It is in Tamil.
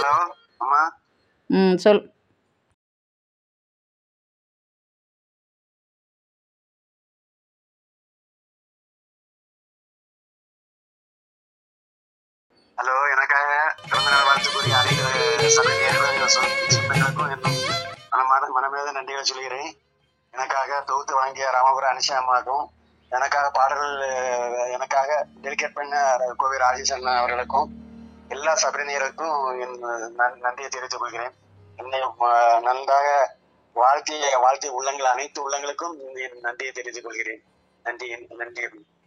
ஹலோ அம்மா ம் சொல் ஹலோ எனக்காக பிறந்த நாள் வாழ்த்து கூறிய அனைத்து சபையினர்களும் சொந்தங்களுக்கும் என்னும் மனமார்ந்த மனமேத நன்றிகளை சொல்கிறேன் எனக்காக தொகுத்து வழங்கிய ராமபுரம் அனிஷா அம்மாவுக்கும் எனக்காக பாடல்கள் அஹ், எனக்காக டெலிகேட் பண்ண கோவை ராஜேஷன் அவர்களுக்கும் எல்லா சபையினருக்கும் என் நன்- நன்றியை தெரிவித்துக் கொள்கிறேன் என்னை அஹ், நன்றாக வாழ்த்திய வாழ்த்திய உள்ளங்கள் அனைத்து உள்ளங்களுக்கும் என் நன்றியை தெரிவித்துக் கொள்கிறேன் நன்றி நன்றி